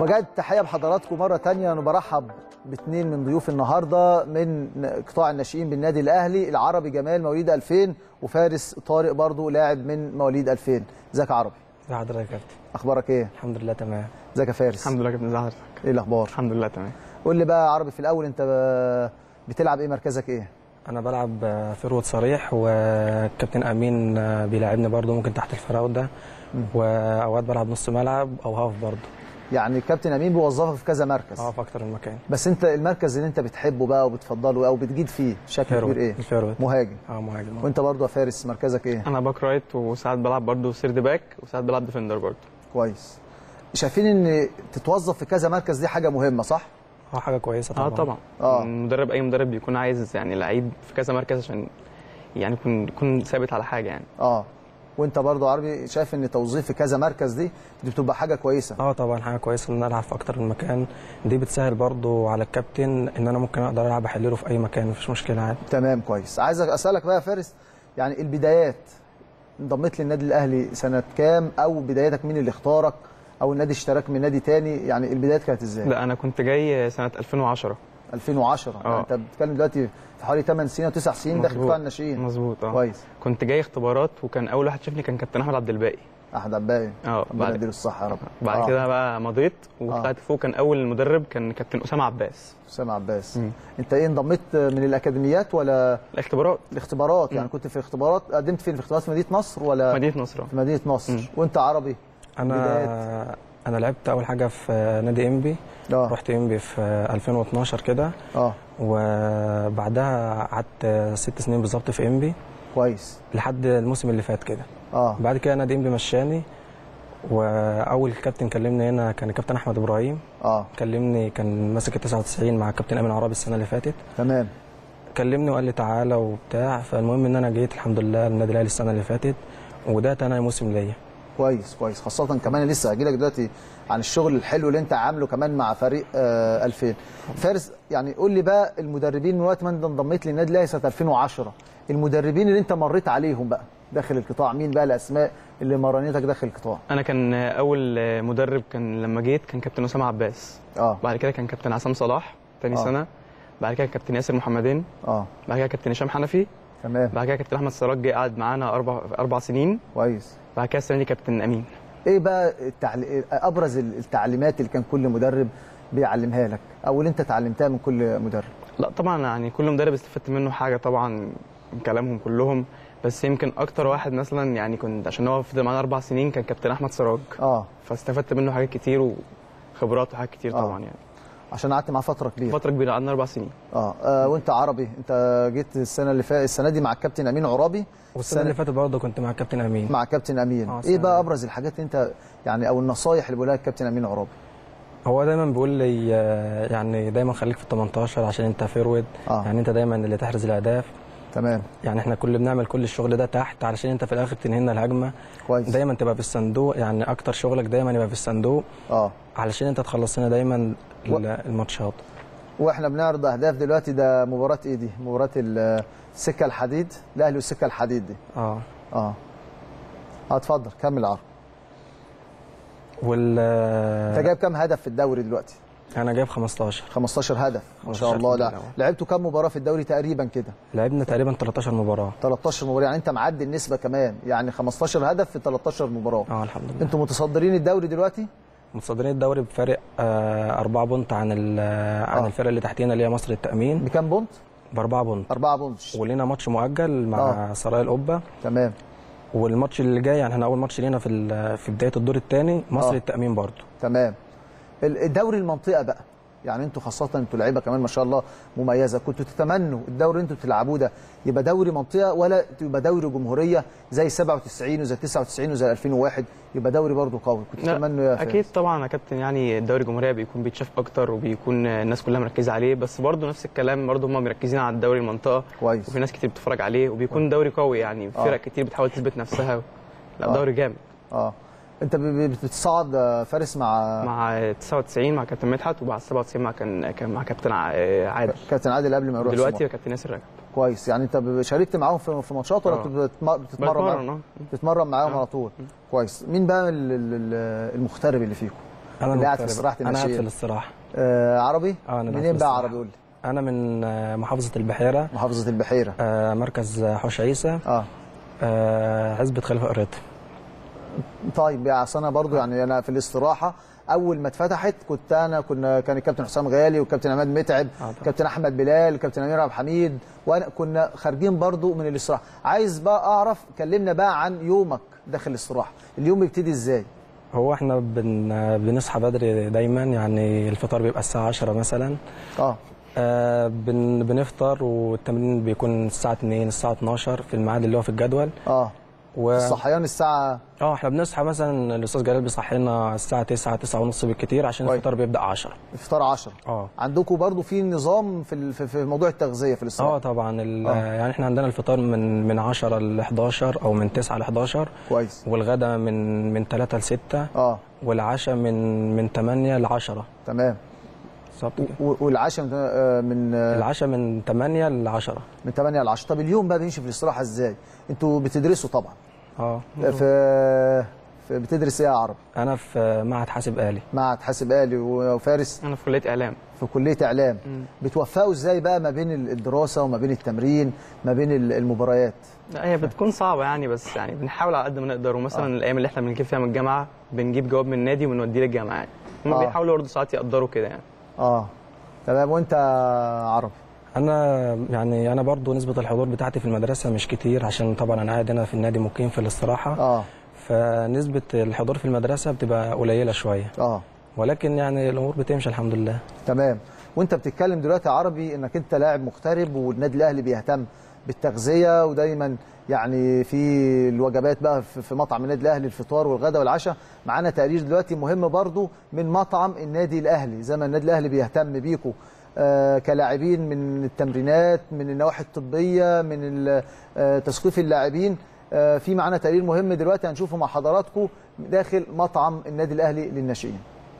وبجد تحيه بحضراتكم مره تانية انا برحب باثنين من ضيوف النهارده من قطاع الناشئين بالنادي الاهلي العربي جمال مواليد 2000 وفارس طارق برضو لاعب من مواليد 2000 ازيك يا عربي ازي حضرتك يا كابتن اخبارك ايه الحمد لله تمام ازيك يا فارس الحمد لله يا كابتن ازي حضرتك ايه الاخبار الحمد لله تمام قول لي بقى يا عربي في الاول انت ب- بتلعب ايه مركزك ايه انا بلعب فيرود صريح والكابتن امين بيلاعبني برضو ممكن تحت الفراوده واوقات بلعب نص ملعب او هاف برضو يعني الكابتن امين بيوظفك في كذا مركز اه في اكتر من مكان بس انت المركز اللي انت بتحبه بقى وبتفضله او بتجيد فيه بشكل فيرود كبير ايه الفيرود مهاجم اه مهاجم وانت برضو يا فارس مركزك ايه انا باك رايت وساعات بلعب برضه سيرد باك وساعات بلعب ديفندر برضه كويس شايفين ان تتوظف في كذا مركز دي حاجه مهمه صح اه حاجه كويسه اه طبعا طبعا آه. المدرب اي مدرب بيكون عايز يعني لعيب في كذا مركز عشان يعني يكون يكون ثابت على حاجه يعني اه وانت برضو عربي شايف ان توظيف في كذا مركز دي دي بتبقى حاجه كويسه اه طبعا حاجه كويسه ان انا العب في اكتر من مكان دي بتسهل برضو على الكابتن ان انا ممكن اقدر العب احلله في اي مكان مفيش مشكله عادي تمام كويس عايز اسالك بقى يا فارس يعني البدايات انضميت للنادي الاهلي سنه كام او بدايتك مين اللي اختارك او النادي اشتراك من نادي تاني يعني البدايات كانت ازاي لا انا كنت جاي سنه 2010 2010 آه. يعني انت بتتكلم دلوقتي في حوالي 8 سنين او 9 سنين داخل مظبوط. قطاع الناشئين مظبوط اه كويس كنت جاي اختبارات وكان اول واحد شافني كان كابتن احمد عبد الباقي احمد عباقي اه ربنا بعد يديله الصحه يا رب بعد آه. كده بقى مضيت وطلعت فوق كان اول مدرب كان كابتن اسامه عباس اسامه عباس مم. انت ايه انضميت من الاكاديميات ولا الاختبارات الاختبارات يعني مم. كنت في اختبارات قدمت فين في اختبارات في مدينه نصر ولا مدينه نصر في مدينه نصر مم. وانت عربي انا انا لعبت اول حاجه في نادي انبي اه رحت انبي في 2012 كده اه وبعدها قعدت ست سنين بالظبط في انبي كويس لحد الموسم اللي فات كده اه بعد كده نادي انبي مشاني واول كابتن كلمني هنا كان الكابتن احمد ابراهيم اه كلمني كان ماسك ال 99 مع الكابتن امين عرابي السنه اللي فاتت تمام كلمني وقال لي تعالى وبتاع فالمهم ان انا جيت الحمد لله النادي الاهلي السنه اللي فاتت وده تاني موسم ليا كويس كويس خاصة كمان لسه هجي لك دلوقتي عن الشغل الحلو اللي انت عامله كمان مع فريق آه 2000 فارس يعني قول لي بقى المدربين من وقت ما انت انضميت للنادي الاهلي سنة 2010 المدربين اللي انت مريت عليهم بقى داخل القطاع مين بقى الاسماء اللي مرنتك داخل القطاع انا كان اول مدرب كان لما جيت كان كابتن اسامه عباس اه بعد كده كان كابتن عصام صلاح تاني آه. سنه بعد كده كابتن ياسر محمدين اه بعد كده كابتن هشام حنفي تمام بعد كده كابتن احمد سراج جه قعد معانا اربع اربع سنين كويس بعد كده السنه دي كابتن امين ايه بقى التعلي... ابرز التعليمات اللي كان كل مدرب بيعلمها لك او اللي انت اتعلمتها من كل مدرب لا طبعا يعني كل مدرب استفدت منه حاجه طبعا من كلامهم كلهم بس يمكن اكتر واحد مثلا يعني كنت عشان هو فضل معانا اربع سنين كان كابتن احمد سراج اه فاستفدت منه حاجات كتير وخبرات وحاجات كتير آه. طبعا يعني عشان قعدت معاه فترة كبيرة فتره كبيره قعدنا اربع سنين اه, آه وانت عربي انت جيت السنه اللي فاتت السنه دي مع الكابتن امين عرابي والسنه اللي فاتت برضه كنت مع الكابتن امين مع كابتن امين آه، ايه السنة بقى دي. ابرز الحاجات اللي انت يعني او النصايح اللي بيقولها الكابتن امين عرابي هو دايما بيقول لي آه، يعني دايما خليك في ال 18 عشان انت فيرود آه. يعني انت دايما اللي تحرز الاهداف تمام يعني احنا كل بنعمل كل الشغل ده تحت علشان انت في الاخر تنهي لنا الهجمه كويس دايما تبقى في الصندوق يعني اكتر شغلك دايما يبقى في الصندوق اه علشان انت تخلص لنا دايما و- ال- الماتشات واحنا بنعرض اهداف دلوقتي ده مباراه ايه دي مباراه ال- السكه الحديد الاهلي والسكه الحديد دي اه اه اه اتفضل كمل عرض وال انت جايب كام هدف في الدوري دلوقتي انا جايب 15 15 هدف ما شاء 15 الله لا في الأول. لعبتوا كام مباراه في الدوري تقريبا كده لعبنا تقريبا 13 مباراه 13 مباراه يعني انت معدي النسبه كمان يعني 15 هدف في 13 مباراه اه الحمد لله انتوا متصدرين الدوري دلوقتي متصدرين الدوري بفارق آه 4 بونت عن ال- عن آه. الفرقه اللي تحتينا اللي هي مصر التامين بكام بونت باربعه بونت 4 بونت ولينا ماتش مؤجل مع آه. سرايا القبه تمام والماتش اللي جاي يعني احنا اول ماتش لينا في ال- في بدايه الدور الثاني مصر آه. التامين برضو تمام ال- الدوري المنطقه بقى يعني انتوا خاصه انتوا لعيبه كمان ما شاء الله مميزه كنتوا تتمنوا الدوري اللي انتوا بتلعبوه ده يبقى دوري منطقه ولا يبقى دوري جمهوريه زي 97 وزي 99 وزي 2001 يبقى دوري برضه قوي كنتوا لا، تتمنوا يا اكيد طبعا يا كابتن يعني الدوري الجمهوريه بيكون بيتشاف اكتر وبيكون الناس كلها مركزه عليه بس برضه نفس الكلام برضه هم مركزين على الدوري المنطقه كويس وفي ناس كتير بتتفرج عليه وبيكون دوري قوي يعني آه. فرق كتير بتحاول تثبت نفسها لا آه. دوري جامد اه انت ب- ب- بتصعد آه، فارس مع مع 99 مع كابتن مدحت وبعد 97 مع كان كان مع كابتن ع- عادل كابتن عادل قبل ما يروح دلوقتي سموحة. كابتن ياسر رجب كويس يعني انت ب- شاركت معاهم في في ماتشات ولا آه. بتتم- بتتمرن معاهم؟ بتمرن اه بتتمرن معاهم آه. على طول كويس مين بقى ال- ال- ال- المغترب اللي فيكم انا اللي قاعد في المغترب. استراحه انا قاعد في الناشئين الاستراحه آه عربي اه انا منين بقى عربي قول لي انا من آه، محافظه البحيره محافظه البحيره آه، مركز حوش عيسى اه آه، عزبه خليفه قريت طيب يعني اصل انا برضو يعني انا في الاستراحه اول ما اتفتحت كنت انا كنا كان الكابتن حسام غالي والكابتن عماد متعب آه طبعا. كابتن احمد بلال كابتن امير عبد الحميد وانا كنا خارجين برضو من الاستراحه عايز بقى اعرف كلمنا بقى عن يومك داخل الاستراحه اليوم بيبتدي ازاي هو احنا بن بنصحى بدري دايما يعني الفطار بيبقى الساعه 10 مثلا اه آه، بن بنفطر والتمرين بيكون الساعه 2 الساعه 12 في الميعاد اللي هو في الجدول اه و... الصحيان الساعه اه احنا بنصحى مثلا الاستاذ جلال بيصحينا الساعه 9 9 ونص بالكتير عشان كويس. الفطار بيبدا 10 الفطار 10 اه عندكم برضو في نظام في ال- في- في موضوع التغذيه في اه الاستراحه طبعا ال- آه. يعني احنا عندنا الفطار من من 10 ل 11 او من 9 ل 11 كويس والغدا من من 3 ل 6 اه والعشاء من من 8 ل 10 تمام بالظبط كده و- والعشاء من آه، من آه، العشاء من 8 ل 10 من 8 ل 10 طب اليوم بقى بيمشي في الاستراحه ازاي انتوا بتدرسوا طبعا اه في, في بتدرس ايه يا عربي انا في معهد حاسب آلي معهد حاسب آلي وفارس انا في كليه اعلام في كليه اعلام بتوفقوا ازاي بقى ما بين الدراسه وما بين التمرين ما بين ال- المباريات لا هي بتكون صعبه يعني بس يعني بنحاول على قد ما نقدر ومثلا آه. الايام اللي احنا بنجيب فيها من الجامعه بنجيب جواب من النادي ونوديه للجامعه يعني هم آه. بيحاولوا برضه ساعات يقدروا كده يعني اه تمام وانت عربي انا يعني انا برضو نسبه الحضور بتاعتي في المدرسه مش كتير عشان طبعا انا قاعد هنا في النادي مقيم في الاستراحه اه فنسبه الحضور في المدرسه بتبقى قليله شويه اه ولكن يعني الامور بتمشي الحمد لله تمام وانت بتتكلم دلوقتي يا عربي انك انت لاعب مغترب والنادي الاهلي بيهتم بالتغذيه ودايما يعني في الوجبات بقى في في مطعم النادي الاهلي الفطار والغداء والعشاء معانا تقرير دلوقتي مهم برضو من مطعم النادي الاهلي زي ما النادي الاهلي بيهتم بيكم آه كلاعبين من التمرينات من النواحي الطبيه من ال- آه تثقيف اللاعبين آه في معانا تقرير مهم دلوقتي هنشوفه مع حضراتكم داخل مطعم النادي الاهلي للناشئين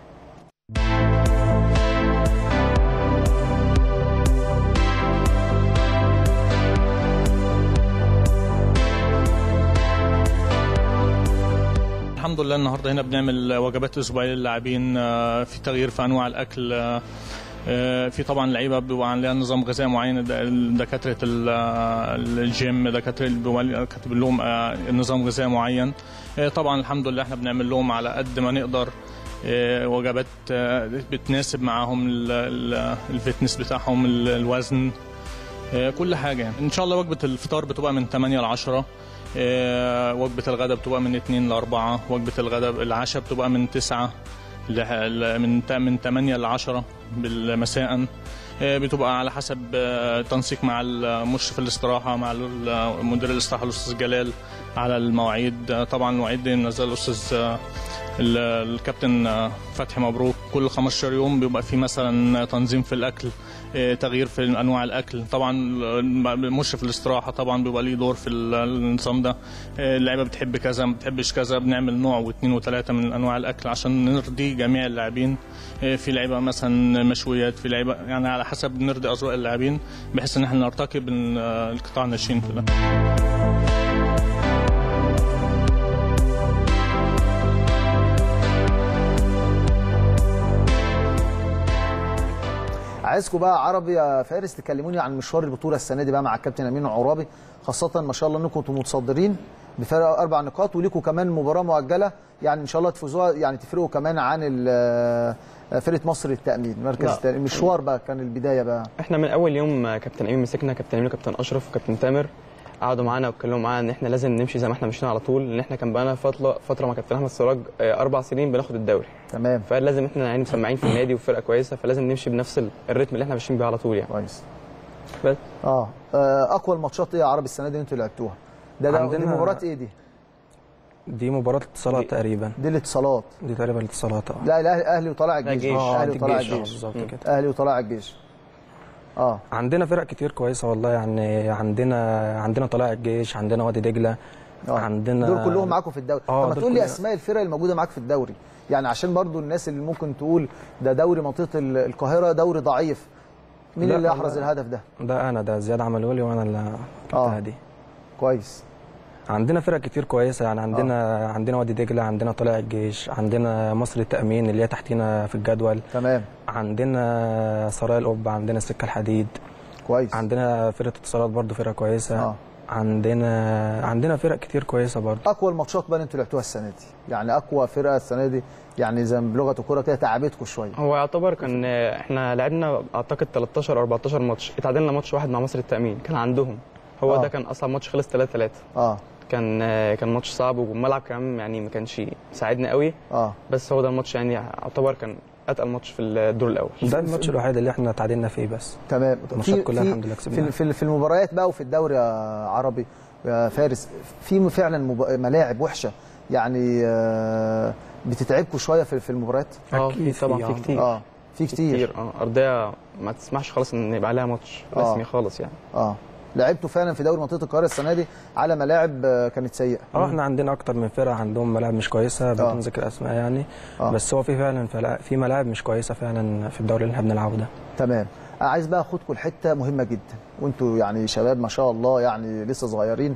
الحمد لله النهارده هنا بنعمل وجبات اسبوعيه للاعبين آه، في تغيير في انواع الاكل آه، آه، في طبعا لعيبه بيبقى عليها نظام غذائي معين د- دكاتره ال- آه، الجيم دكاتره اللي بيبقى كاتب لهم آه، نظام غذائي معين آه، طبعا الحمد لله احنا بنعمل لهم على قد ما نقدر آه، وجبات آه، بتناسب معاهم ال- ال- الفتنس بتاعهم ال- الوزن آه، كل حاجه يعني ان شاء الله وجبه الفطار بتبقى من 8 ل 10 آه، وجبه الغداء بتبقى من 2 ل 4 وجبه الغداء العشاء بتبقى من 9 ل- ل- من تا- من 8 ل 10 مساء آه، بتبقى على حسب آه، تنسيق مع المشرف الاستراحه مع ال- مدير الاستراحه الاستاذ جلال على المواعيد آه، طبعا المواعيد دي نزل الاستاذ آه، ال- الكابتن آه، فتحي مبروك كل 15 يوم بيبقى في مثلا تنظيم في الاكل آه، تغيير في انواع الاكل طبعا مشرف الاستراحه طبعا بيبقى ليه دور في ال- النظام ده آه، اللعيبه بتحب كذا ما بتحبش كذا بنعمل نوع واثنين وثلاثه من انواع الاكل عشان نرضي جميع اللاعبين آه، في لعيبه مثلا مشويات في لعيبه يعني على حسب نرضي اذواق اللاعبين بحيث ان احنا نرتقي بالقطاع الناشئين في ده عايزكم بقى عربي يا فارس تكلموني عن مشوار البطوله السنه دي بقى مع الكابتن امين عرابي خاصه ما شاء الله انكم انتم متصدرين بفرق اربع نقاط وليكم كمان مباراه مؤجله يعني ان شاء الله تفوزوها يعني تفرقوا كمان عن ال- فرقه مصر للتامين مركز لا. التأمين. المشوار بقى كان البدايه بقى احنا من اول يوم آه، كابتن امين مسكنا كابتن امين وكابتن اشرف وكابتن تامر قعدوا معانا واتكلموا معانا ان احنا لازم نمشي زي ما احنا مشينا على طول لان احنا كان بقالنا فتره فتره مع كابتن احمد سراج آه، اربع سنين بناخد الدوري تمام فلازم احنا يعني مسمعين في النادي وفرقه كويسه فلازم نمشي بنفس ال- الريتم اللي احنا ماشيين بيه على طول يعني كويس بس اه آه، اقوى الماتشات ايه يا عربي السنه دي انتوا لعبتوها ده, ده دي عندنا- مباراه ايه دي دي مباراه اتصالات دي- تقريبا دي الاتصالات دي تقريبا الاتصالات اه لا الاهلي اهلي وطلع الجيش جيش. اهلي دي وطلع الجيش، آه، الجيش بالظبط مم. كده اهلي وطلع الجيش اه عندنا فرق كتير كويسه والله يعني عندنا عندنا طلائع الجيش عندنا وادي دجله آه. عندنا دول كلهم معاكم في الدوري آه، طب ما دول تقول لي كلها- اسماء الفرق الموجوده معاك في الدوري يعني عشان برضو الناس اللي ممكن تقول ده دوري منطقه ال- القاهره دوري ضعيف مين لا، اللي لا. احرز الهدف ده ده انا ده زياد عملولي وانا اللي آه. كابتن هادي كويس عندنا فرق كتير كويسه يعني عندنا آه. عندنا وادي دجله عندنا طلائع الجيش عندنا مصر التامين اللي هي تحتينا في الجدول تمام عندنا سرايا القبه عندنا السكه الحديد كويس عندنا فرقه اتصالات برضو فرقه كويسه آه. عندنا عندنا فرق كتير كويسه برضو اقوى الماتشات بقى اللي انتوا لعبتوها السنه دي يعني اقوى فرقه السنه دي يعني زي ما بلغه الكوره كده تعبتكم شويه هو يعتبر كان احنا لعبنا اعتقد 13 او 14 ماتش اتعادلنا ماتش واحد مع مصر التامين كان عندهم هو آه. ده كان اصعب ماتش خلص 3 3 اه كان كان ماتش صعب والملعب كمان يعني ما كانش ساعدنا قوي اه بس هو ده الماتش يعني يعتبر كان اتقل ماتش في الدور الاول ده الماتش الوحيد اللي احنا تعادلنا فيه بس تمام الماتشات في- كلها في- الحمد لله في كسبناها. في في المباريات بقى وفي الدوري يا عربي يا فارس في فعلا مب- ملاعب وحشه يعني آه، بتتعبكم شويه في في المباريات اه أكيد في طبعا في، في آه. كتير اه في كتير كتير اه ارضيه ما تسمحش خالص ان يبقى عليها ماتش آه. رسمي خالص يعني اه لعبتوا فعلا في دوري منطقه القاهره السنه دي على ملاعب آه، كانت سيئه اه احنا عندنا اكتر من فرقه عندهم ملاعب مش كويسه بدون ذكر اسماء يعني آه. بس هو في فعلا فلا- في ملاعب مش كويسه فعلا في الدوري اللي احنا بنلعبه ده تمام أنا عايز بقى اخدكم لحته مهمه جدا وانتوا يعني شباب ما شاء الله يعني لسه صغيرين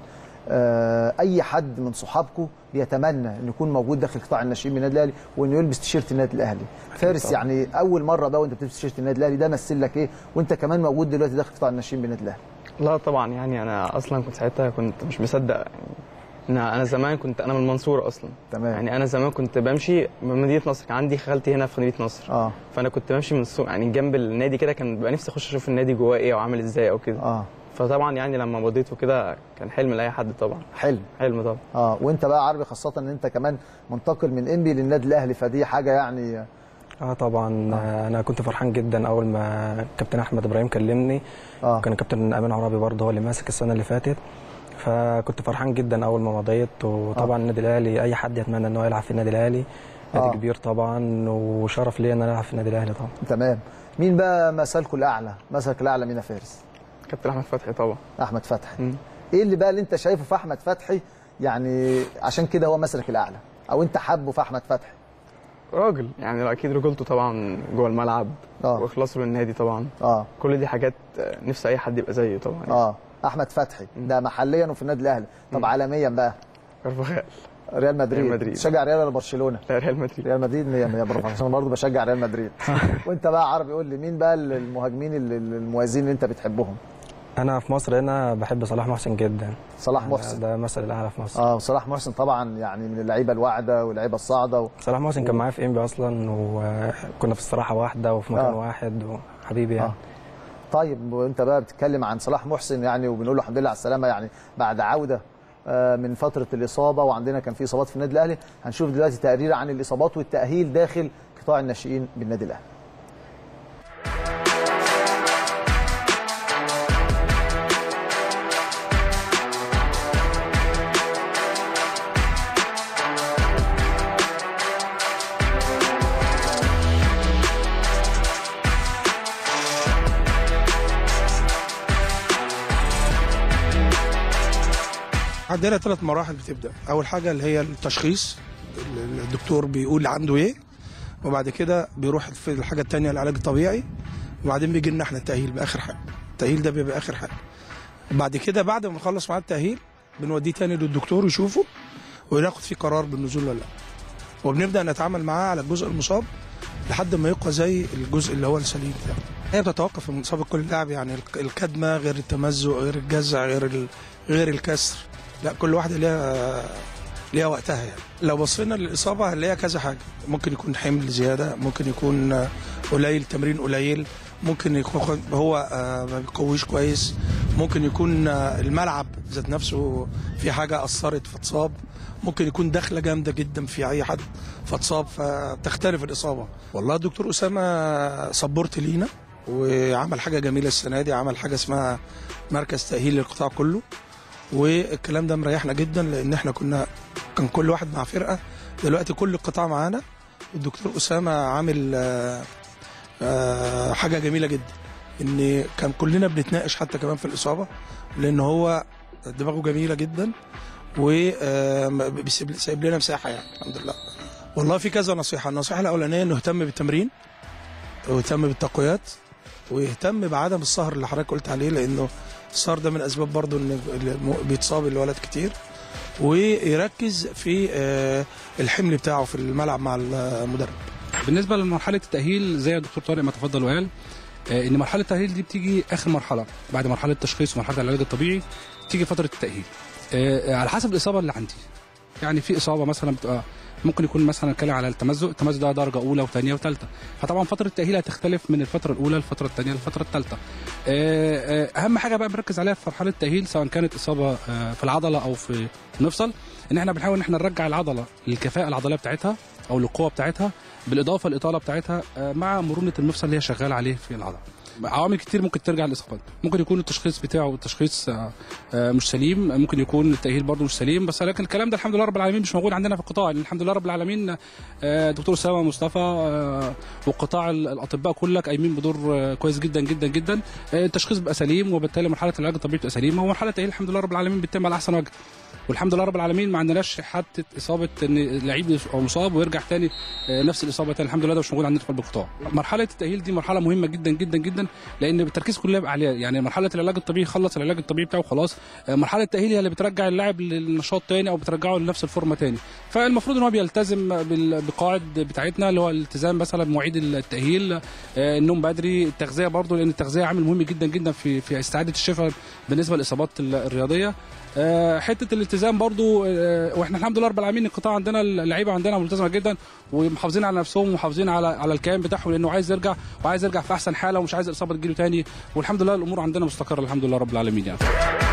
آه، اي حد من صحابكم بيتمنى انه يكون موجود داخل قطاع الناشئين من النادي الاهلي وانه يلبس تيشيرت النادي الاهلي فارس طبعا. يعني اول مره بقى وانت بتلبس تيشيرت النادي الاهلي ده مثل لك ايه وانت كمان موجود دلوقتي داخل قطاع الناشئين بالنادي الاهلي لا طبعا يعني انا اصلا كنت ساعتها كنت مش مصدق يعني انا انا زمان كنت انا من المنصوره اصلا تمام يعني انا زمان كنت بمشي من مدينه نصر كان عندي خالتي هنا في مدينه نصر اه فانا كنت بمشي من السوق يعني جنب النادي كده كان بيبقى نفسي اخش اشوف النادي جواه ايه وعامل ازاي او كده اه فطبعا يعني لما مضيت وكده كان حلم لاي حد طبعا حلم حلم طبعا اه وانت بقى عربي خاصه ان انت كمان منتقل من انبي للنادي الاهلي فدي حاجه يعني اه طبعا آه. انا كنت فرحان جدا اول ما كابتن احمد ابراهيم كلمني اه كان كابتن امين عرابي برضه هو اللي ماسك السنه اللي فاتت فكنت فرحان جدا اول ما مضيت وطبعا النادي الاهلي اي حد يتمنى ان هو يلعب في النادي الاهلي نادي آه. كبير طبعا وشرف ليا ان انا العب في النادي الاهلي طبعا تمام مين بقى مثلكم الاعلى مثلك الاعلى مين يا فارس كابتن احمد فتحي طبعا احمد فتحي مم. ايه اللي بقى اللي انت شايفه في احمد فتحي يعني عشان كده هو مثلك الاعلى او انت حابه في احمد فتحي راجل يعني اكيد رجولته طبعا جوه الملعب اه واخلاصه للنادي طبعا اه كل دي حاجات آه، نفسي اي حد يبقى زيه طبعا يعني. اه احمد فتحي ده محليا وفي النادي الاهلي طب مم. عالميا بقى كارفاخال ريال مدريد ريال مدريد. تشجع ريال ولا برشلونه لا ريال مدريد ريال مدريد 100 100 برافو عشان برضه بشجع ريال مدريد وانت بقى عربي قول لي مين بقى المهاجمين اللي- المميزين اللي انت بتحبهم انا في مصر هنا بحب صلاح محسن جدا صلاح محسن ده مثل الاعلى في مصر اه صلاح محسن طبعا يعني من اللعيبه الواعده واللعيبه الصاعده و... صلاح محسن كان معايا في انبي اصلا وكنا في استراحه واحده وفي مكان آه. واحد وحبيبي يعني آه. طيب وانت بقى بتتكلم عن صلاح محسن يعني وبنقول له الحمد لله على السلامه يعني بعد عوده آه، من فتره الاصابه وعندنا كان في اصابات في النادي الاهلي هنشوف دلوقتي تقرير عن الاصابات والتاهيل داخل قطاع الناشئين بالنادي الاهلي عندنا ثلاث مراحل بتبدا اول حاجه اللي هي التشخيص ال- الدكتور بيقول عنده ايه وبعد كده بيروح في الحاجه الثانيه العلاج الطبيعي وبعدين بيجي لنا احنا التاهيل باخر حاجه التاهيل ده بيبقى اخر حاجه بعد كده بعد ما نخلص معاه التاهيل بنوديه تاني للدكتور يشوفه وناخد فيه قرار بالنزول ولا لا وبنبدا نتعامل معاه على الجزء المصاب لحد ما يبقى زي الجزء اللي هو السليم بتاعه هي بتتوقف من اصابه كل لاعب يعني الك- الكدمه غير التمزق غير الجزع غير ال... غير الكسر لا كل واحده ليها ليها وقتها يعني لو بصينا للاصابه هنلاقيها كذا حاجه ممكن يكون حمل زياده ممكن يكون آه، قليل تمرين قليل ممكن يكون هو آه، ما بيقويش كويس ممكن يكون آه، الملعب ذات نفسه في حاجه اثرت فاتصاب ممكن يكون دخله جامده جدا في اي حد فاتصاب فتختلف الاصابه والله الدكتور اسامه صبرت لينا وعمل حاجه جميله السنه دي عمل حاجه اسمها مركز تاهيل للقطاع كله والكلام ده مريحنا جدا لان احنا كنا كان كل واحد مع فرقه دلوقتي كل القطاع معانا الدكتور اسامه عامل آه، آه، حاجه جميله جدا ان كان كلنا بنتناقش حتى كمان في الاصابه لان هو دماغه جميله جدا وسايب لنا مساحه يعني الحمد لله والله في كذا نصيحه النصيحه الاولانيه انه يهتم بالتمرين ويهتم بالتقويات ويهتم بعدم السهر اللي حضرتك قلت عليه لانه السهر ده من اسباب برضو ان الم- بيتصاب الولد كتير ويركز في آه، الحمل بتاعه في الملعب مع المدرب بالنسبه لمرحله التاهيل زي الدكتور طارق ما تفضل وقال آه، ان مرحله التاهيل دي بتيجي اخر مرحله بعد مرحله التشخيص ومرحله العلاج الطبيعي تيجي فتره التاهيل آه، على حسب الاصابه اللي عندي يعني في اصابه مثلا بتبقى ممكن يكون مثلا اتكلم على التمزق التمزق ده درجه اولى وثانيه وثالثه فطبعا فتره التاهيل هتختلف من الفتره الاولى للفتره الثانيه للفتره الثالثه اهم حاجه بقى بنركز عليها في مرحله التاهيل سواء كانت اصابه آه، في العضله او في المفصل ان احنا بنحاول ان احنا نرجع العضله للكفاءه العضليه بتاعتها او للقوه بتاعتها بالاضافه للاطاله بتاعتها آه، مع مرونه المفصل اللي هي شغاله عليه في العضله عوامل كتير ممكن ترجع للاصابات ممكن يكون التشخيص بتاعه التشخيص آه، آه، مش سليم ممكن يكون التاهيل برضه مش سليم بس لكن الكلام ده الحمد لله رب العالمين مش موجود عندنا في القطاع يعني الحمد لله رب العالمين آه، دكتور اسامه مصطفى آه، وقطاع ال- الاطباء كلك قايمين بدور آه، كويس جدا جدا جدا آه، التشخيص بيبقى سليم وبالتالي مرحله العلاج الطبيعي بتبقى سليمه ومرحله التاهيل الحمد لله رب العالمين بتتم على احسن وجه والحمد لله رب العالمين ما عندناش حتى اصابه ان اللعيب يبقى مصاب ويرجع تاني آه، نفس الاصابه تاني الحمد لله ده مش موجود عندنا في قلب القطاع مرحله التاهيل دي مرحله مهمه جدا جدا جدا لان التركيز كله يبقى عليها يعني مرحله العلاج الطبيعي خلص العلاج الطبيعي بتاعه خلاص آه، مرحله التاهيل هي اللي بترجع اللاعب للنشاط تاني او بترجعه لنفس الفورمه تاني فالمفروض ان هو بيلتزم بال- بقواعد بتاعتنا اللي هو الالتزام مثلا بمواعيد التاهيل آه، النوم بدري التغذيه برضو لان التغذيه عامل مهم جدا جدا في في استعاده الشفاء بالنسبه للاصابات ال- الرياضيه آه، حته الالتزام برضو آه، واحنا الحمد لله رب العالمين القطاع عندنا اللعيبه عندنا ملتزمه جدا ومحافظين على نفسهم ومحافظين على على الكيان بتاعهم لانه عايز يرجع وعايز يرجع في احسن حاله ومش عايز الاصابه تجيله تاني والحمد لله الامور عندنا مستقره الحمد لله رب العالمين يعني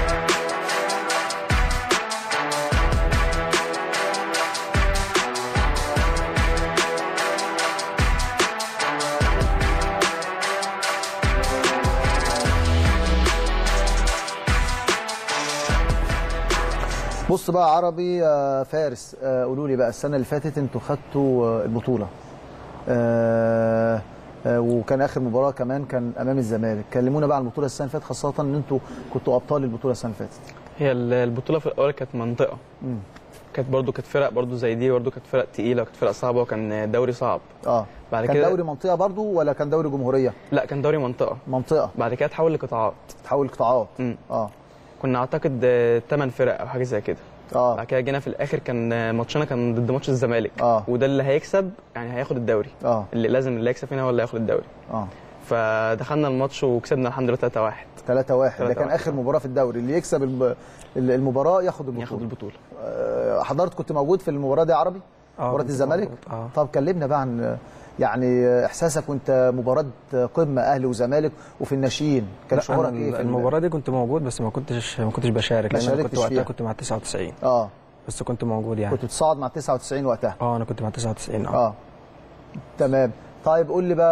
بص بقى عربي آه، فارس آه، قولوا لي بقى السنه اللي فاتت انتوا خدتوا آه، البطوله آه، آه، وكان اخر مباراه كمان كان امام الزمالك كلمونا بقى عن البطوله السنه اللي فاتت خاصه ان انتوا كنتوا ابطال البطوله السنه اللي فاتت هي ال- البطوله في الاول كانت منطقه مم. كانت برضو كانت فرق برضو زي دي برضو كانت فرق تقيله وكانت فرق صعبه وكان دوري صعب اه بعد كان كده دوري منطقه برضو ولا كان دوري جمهوريه لا كان دوري منطقه منطقه بعد كده اتحول لقطاعات تحول قطاعات مم. اه كنا اعتقد 8 فرق او حاجه زي كده اه بعد كده جينا في الاخر كان آه، ماتشنا كان ضد ماتش الزمالك آه. وده اللي هيكسب يعني هياخد الدوري اه اللي لازم اللي هيكسب فينا هو اللي هياخد الدوري اه فدخلنا الماتش وكسبنا الحمد لله 3 1 3 1 ده 3-1. كان اخر مباراه في الدوري اللي يكسب الب- المباراه ياخد ياخد البطوله البطوله آه، حضرتك كنت موجود في المباراه دي يا عربي آه، مباراه كنت الزمالك موجود، آه. طب كلمنا بقى عن يعني احساسك وانت مباراه قمه اهلي وزمالك وفي الناشئين كان لا، شعورك أنا ايه في المباراه دي كنت موجود بس ما كنتش ما كنتش بشارك ما لان انا شاركتش كنت وقتها فيها. كنت مع 99 اه بس كنت موجود يعني كنت بتصعد مع 99 وقتها اه انا كنت مع 99 اه اه تمام طيب قول لي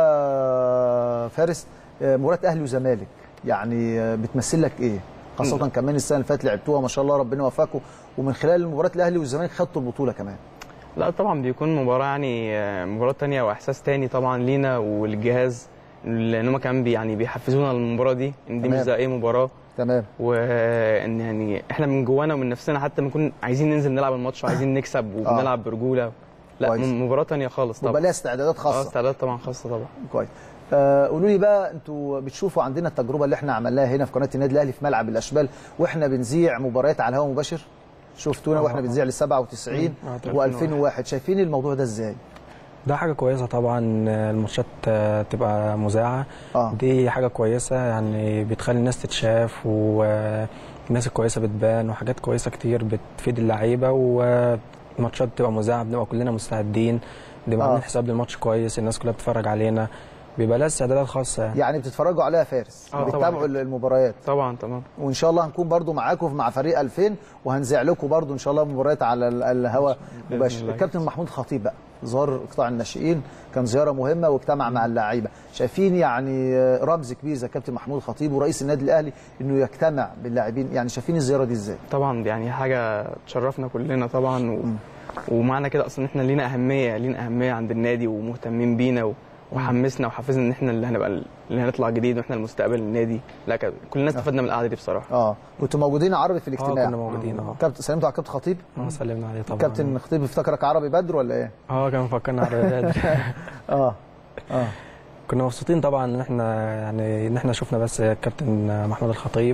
بقى فارس آه، مباراه اهلي وزمالك يعني آه، بتمثل لك ايه خاصه كمان السنه اللي فاتت لعبتوها ما شاء الله ربنا يوفقكم ومن خلال مباراه الاهلي والزمالك خدتوا البطوله كمان لا طبعا بيكون مباراة يعني آه، مباراة تانية وإحساس تاني طبعا لينا والجهاز لأن هما كمان بي يعني بيحفزونا المباراة دي إن دي مش تمام. زي أي مباراة تمام وإن يعني إحنا من جوانا ومن نفسنا حتى بنكون عايزين ننزل نلعب الماتش وعايزين نكسب وبنلعب برجولة لا كويس. م- مباراة تانية خالص ويبقى طبعا ليها استعدادات اه خاصه استعداد طبعا خاصة طبعا كويس آه، قولوا لي بقى انتوا بتشوفوا عندنا التجربه اللي احنا عملناها هنا في قناه النادي الاهلي في ملعب الاشبال واحنا بنذيع مباريات على الهواء مباشر شفتونا آه، واحنا آه. بنذيع لل 97 آه، و2001 شايفين الموضوع ده ازاي؟ ده حاجه كويسه طبعا الماتشات آه، تبقى مذاعه اه دي حاجه كويسه يعني بتخلي الناس تتشاف والناس الكويسه بتبان وحاجات كويسه كتير بتفيد اللعيبه وماتشات بتبقى مذاعه بنبقى كلنا مستعدين بنبقى آه. عاملين حساب للماتش كويس الناس كلها بتتفرج علينا بيبقى لها استعدادات خاصه يعني. يعني بتتفرجوا عليها فارس آه، طبعاً. بتتابعوا المباريات طبعا تمام وان شاء الله هنكون برضو معاكم مع فريق 2000 وهنذيع لكم برضو ان شاء الله مباريات على ال- الهواء بإذن مباشر الله. الكابتن محمود خطيب بقى زار قطاع الناشئين كان زياره مهمه واجتمع مع اللعيبه شايفين يعني آه، رمز كبير زي كابتن محمود خطيب ورئيس النادي الاهلي انه يجتمع باللاعبين يعني شايفين الزياره دي ازاي طبعا يعني حاجة تشرفنا كلنا طبعا و... ومعنى كده أصلا إن إحنا لينا أهمية لينا أهمية عند النادي ومهتمين بينا و... وحمسنا وحفزنا ان احنا اللي هنبقى اللي هنطلع جديد واحنا المستقبل النادي لا كده كلنا استفدنا من القعده دي بصراحه اه كنتوا موجودين عربي في اه الاجتماع كنا موجودين اه كابتن سلمتوا على كابتن خطيب اه سلمنا عليه طبعا كابتن خطيب افتكرك عربي بدر ولا ايه اه كان مفكرنا على الرياض اه اه كنا مبسوطين طبعا ان احنا يعني ان احنا شفنا بس الكابتن محمود الخطيب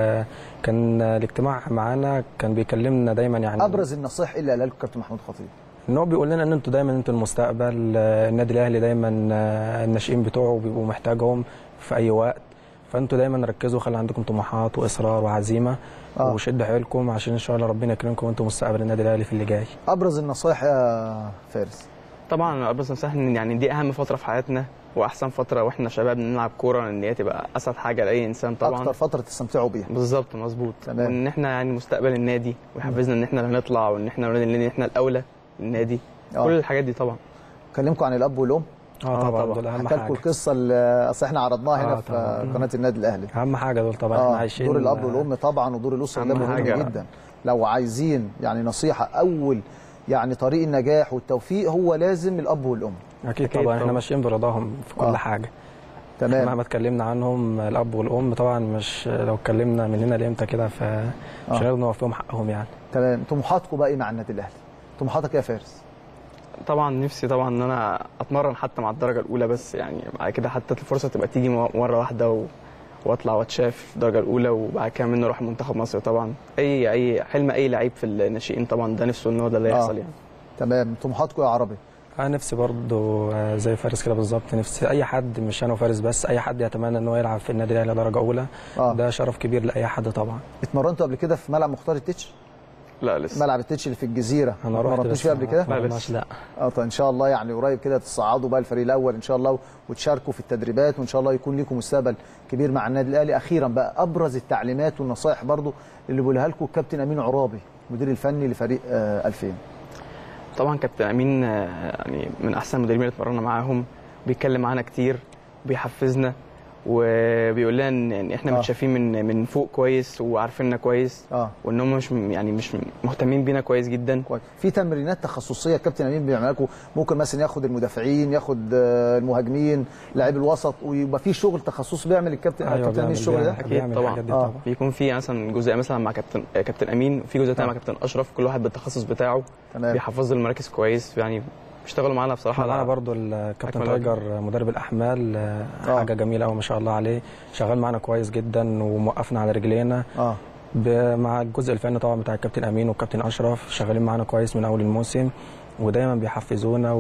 وكان الاجتماع معانا كان بيكلمنا دايما يعني ابرز النصائح اللي قالها لكم كابتن محمود خطيب ان هو بيقول لنا ان انتوا دايما انتوا المستقبل آه، النادي الاهلي دايما آه، الناشئين بتوعه بيبقوا محتاجهم في اي وقت فانتوا دايما ركزوا خلي عندكم طموحات واصرار وعزيمه آه. آه. وشدوا حيلكم عشان ان شاء الله ربنا يكرمكم وانتم مستقبل النادي الاهلي في اللي جاي ابرز النصائح يا فارس طبعا بس نصيحة ان يعني دي اهم فتره في حياتنا واحسن فتره واحنا شباب نلعب كوره ان هي تبقى اسعد حاجه لاي انسان طبعا اكتر فتره تستمتعوا بيها بالظبط مظبوط تمام. وان احنا يعني مستقبل النادي ويحفزنا ان احنا اللي هنطلع وان احنا ان احنا الاولى للنادي آه. كل الحاجات دي طبعا كلمكم عن الاب والام اه طبعا طبعاً. دول اهم حكى لكم حاجه القصه اللي اصل احنا عرضناها هنا آه، في طبعاً. قناه النادي الاهلي اهم حاجه دول طبعا احنا اه عايشين دور الاب والام طبعا ودور الاسره ده أهم مهم حاجة. جدا لو عايزين يعني نصيحه اول يعني طريق النجاح والتوفيق هو لازم الاب والام اكيد, أكيد طبعا احنا طبعاً. ماشيين برضاهم في كل آه. حاجه تمام مهما اتكلمنا عنهم الاب والام طبعا مش لو اتكلمنا من هنا لامتى كده فمش آه. هنقدر نوفيهم حقهم يعني تمام طموحاتكم بقى ايه مع النادي الاهلي طموحاتك إيه يا فارس طبعا نفسي طبعا ان انا اتمرن حتى مع الدرجه الاولى بس يعني بعد كده حتى الفرصه تبقى تيجي مره واحده و... واطلع واتشاف في الدرجه الاولى وبعد كده منه اروح منتخب مصر طبعا اي اي حلم اي لعيب في الناشئين طبعا ده نفسه ان هو ده اللي آه. يحصل يعني تمام طموحاتكم يا عربي انا نفسي برضو آه، زي فارس كده بالظبط نفسي اي حد مش انا وفارس بس اي حد يتمنى ان هو يلعب في النادي الاهلي درجه اولى اه ده شرف كبير لاي حد طبعا اتمرنتوا قبل كده في ملعب مختار التتش لا لسه ملعب التتش اللي في الجزيره انا ما رحت اتمرنتوش بس فيه قبل كده ما لا، اتمرناش، لا اه طيب ان شاء الله يعني قريب كده تصعدوا بقى الفريق الاول ان شاء الله وتشاركوا في التدريبات وان شاء الله يكون لكم مستقبل كبير مع النادي الاهلي اخيرا بقى ابرز التعليمات والنصائح برضو اللي بيقولها لكم الكابتن امين عرابي المدير الفني لفريق آه 2000 طبعا كابتن امين آه، يعني من احسن المدربين اللي اتمرنا معاهم بيتكلم معانا كتير بيحفزنا وبيقول لنا ان إن احنا آه. متشافين من من فوق كويس وعارفيننا كويس اه وان هم مش يعني مش مهتمين بينا كويس جدا كويس في تمرينات تخصصيه الكابتن امين بيعملها لكم ممكن مثلا ياخد المدافعين ياخد آه، المهاجمين لاعبي الوسط ويبقى في شغل تخصصي بيعمل الكابتن أيوة الكابتن امين بيعمل- الشغل ده بيعمل- أكيد بيعمل طبعاً. الحاجات دي آه. طبعا بيكون في مثلا جزء مثلا مع كابتن آه، كابتن امين وفي جزء تاني مع كابتن اشرف كل واحد بالتخصص بتاعه تمام بيحفظوا المراكز كويس يعني بيشتغلوا معانا بصراحه احنا معانا على- برضو الكابتن أكمل وجه. تايجر مدرب الاحمال آه، آه. حاجه جميله قوي ما شاء الله عليه شغال معانا كويس جدا وموقفنا على رجلينا اه ب- مع الجزء الفني طبعا بتاع الكابتن امين والكابتن اشرف شغالين معانا كويس من اول الموسم ودايما بيحفزونا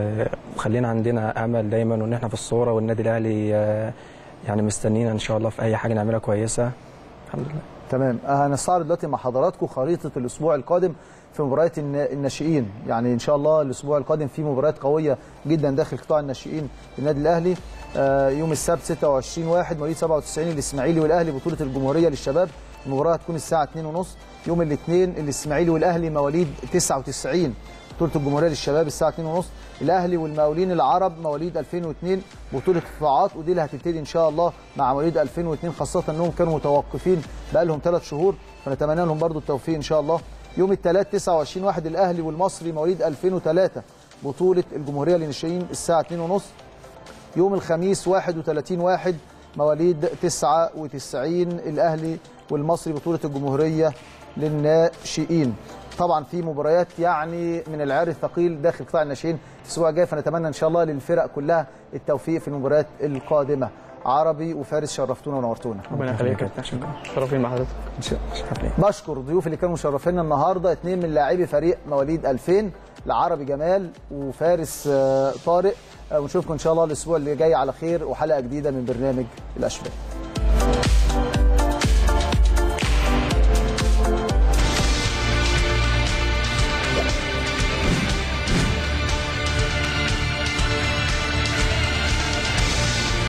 وخلينا عندنا امل دايما وان احنا في الصوره والنادي الاهلي آه، يعني مستنينا ان شاء الله في اي حاجه نعملها كويسه الحمد لله تمام آه، هنستعرض دلوقتي مع حضراتكم خريطه الاسبوع القادم في مباريات النا- الناشئين يعني ان شاء الله الاسبوع القادم في مباريات قويه جدا داخل قطاع الناشئين للنادي الاهلي آه، يوم السبت 26 واحد مواليد 97 الاسماعيلي والاهلي بطوله الجمهوريه للشباب المباراه هتكون الساعه 2:30 يوم الاثنين الاسماعيلي والاهلي مواليد 99 بطوله الجمهوريه للشباب الساعه 2:30 الاهلي والمقاولين العرب مواليد 2002 بطوله قطاعات ودي اللي هتبتدي ان شاء الله مع مواليد 2002 خاصه انهم كانوا متوقفين بقى لهم ثلاث شهور فنتمنى لهم برضو التوفيق ان شاء الله يوم الثلاث 29 واحد الاهلي والمصري مواليد 2003 بطوله الجمهوريه للناشئين الساعه 2:30 يوم الخميس 31 واحد مواليد 99 الاهلي والمصري بطوله الجمهوريه للناشئين طبعا في مباريات يعني من العيار الثقيل داخل قطاع الناشئين في الاسبوع الجاي فنتمنى ان شاء الله للفرق كلها التوفيق في المباريات القادمه عربي وفارس شرفتونا ونورتونا ربنا يخليك يا كابتن شرفين مع حضرتك بشكر ضيوف اللي كانوا مشرفينا النهارده اثنين من لاعبي فريق مواليد 2000 العربي جمال وفارس آه، طارق آه، ونشوفكم ان شاء الله الاسبوع اللي جاي على خير وحلقه جديده من برنامج الاشبال